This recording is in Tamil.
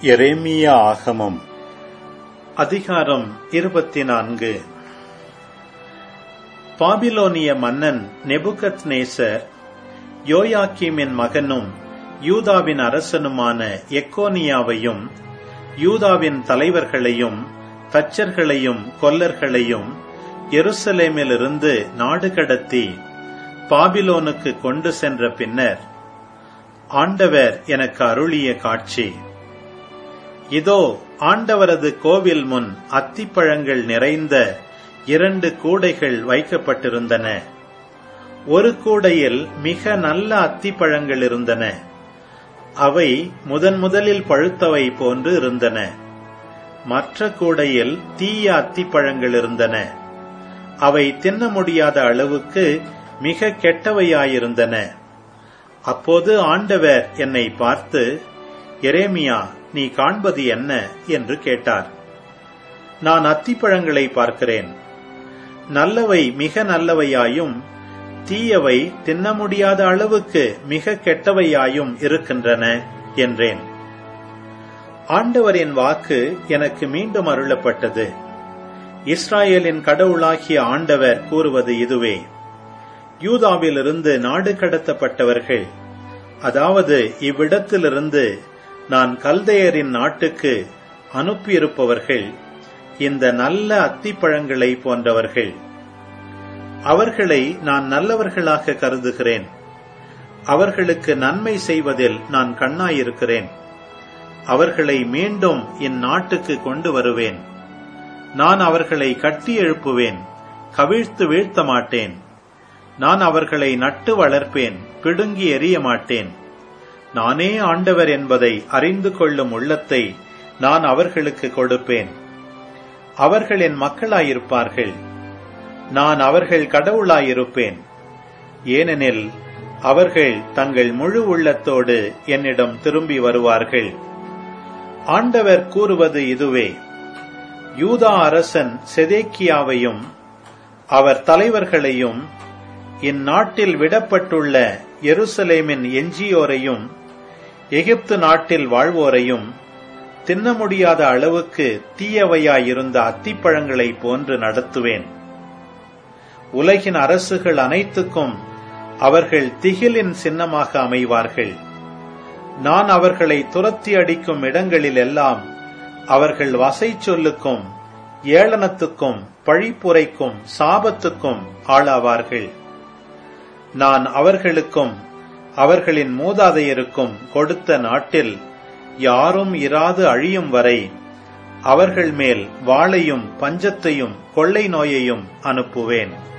எரேமியா ஆகமம் அதிகாரம் இருபத்தி நான்கு பாபிலோனிய மன்னன் நெபுகத் நேசர் யோயாக்கீமின் மகனும் யூதாவின் அரசனுமான எக்கோனியாவையும் யூதாவின் தலைவர்களையும் தச்சர்களையும் கொல்லர்களையும் எருசலேமிலிருந்து நாடு கடத்தி பாபிலோனுக்கு கொண்டு சென்ற பின்னர் ஆண்டவர் எனக்கு அருளிய காட்சி இதோ ஆண்டவரது கோவில் முன் அத்திப்பழங்கள் நிறைந்த இரண்டு கூடைகள் வைக்கப்பட்டிருந்தன ஒரு கூடையில் மிக நல்ல அத்திப்பழங்கள் இருந்தன அவை முதன் முதலில் பழுத்தவை போன்று இருந்தன மற்ற கூடையில் தீய அத்திப்பழங்கள் இருந்தன அவை தின்ன முடியாத அளவுக்கு மிக கெட்டவையாயிருந்தன அப்போது ஆண்டவர் என்னை பார்த்து எரேமியா நீ காண்பது என்ன என்று கேட்டார் நான் அத்திப்பழங்களை பார்க்கிறேன் நல்லவை மிக நல்லவையாயும் தீயவை தின்ன முடியாத அளவுக்கு மிக கெட்டவையாயும் இருக்கின்றன என்றேன் ஆண்டவரின் வாக்கு எனக்கு மீண்டும் அருளப்பட்டது இஸ்ராயேலின் கடவுளாகிய ஆண்டவர் கூறுவது இதுவே யூதாவிலிருந்து நாடு கடத்தப்பட்டவர்கள் அதாவது இவ்விடத்திலிருந்து நான் கல்தையரின் நாட்டுக்கு அனுப்பியிருப்பவர்கள் இந்த நல்ல அத்திப்பழங்களை போன்றவர்கள் அவர்களை நான் நல்லவர்களாக கருதுகிறேன் அவர்களுக்கு நன்மை செய்வதில் நான் கண்ணாயிருக்கிறேன் அவர்களை மீண்டும் இந்நாட்டுக்கு கொண்டு வருவேன் நான் அவர்களை கட்டி எழுப்புவேன் கவிழ்த்து வீழ்த்த மாட்டேன் நான் அவர்களை நட்டு வளர்ப்பேன் பிடுங்கி எறிய மாட்டேன் நானே ஆண்டவர் என்பதை அறிந்து கொள்ளும் உள்ளத்தை நான் அவர்களுக்கு கொடுப்பேன் அவர்கள் என் மக்களாயிருப்பார்கள் நான் அவர்கள் கடவுளாயிருப்பேன் ஏனெனில் அவர்கள் தங்கள் முழு உள்ளத்தோடு என்னிடம் திரும்பி வருவார்கள் ஆண்டவர் கூறுவது இதுவே யூதா அரசன் செதேக்கியாவையும் அவர் தலைவர்களையும் இந்நாட்டில் விடப்பட்டுள்ள எருசலேமின் எஞ்சியோரையும் எகிப்து நாட்டில் வாழ்வோரையும் தின்ன முடியாத அளவுக்கு தீயவையாயிருந்த அத்திப்பழங்களை போன்று நடத்துவேன் உலகின் அரசுகள் அனைத்துக்கும் அவர்கள் திகிலின் சின்னமாக அமைவார்கள் நான் அவர்களை துரத்தி அடிக்கும் இடங்களிலெல்லாம் அவர்கள் வசை சொல்லுக்கும் ஏளனத்துக்கும் பழிப்புரைக்கும் சாபத்துக்கும் ஆளாவார்கள் நான் அவர்களுக்கும் அவர்களின் மூதாதையருக்கும் கொடுத்த நாட்டில் யாரும் இராது அழியும் வரை அவர்கள் மேல் வாளையும் பஞ்சத்தையும் கொள்ளை நோயையும் அனுப்புவேன்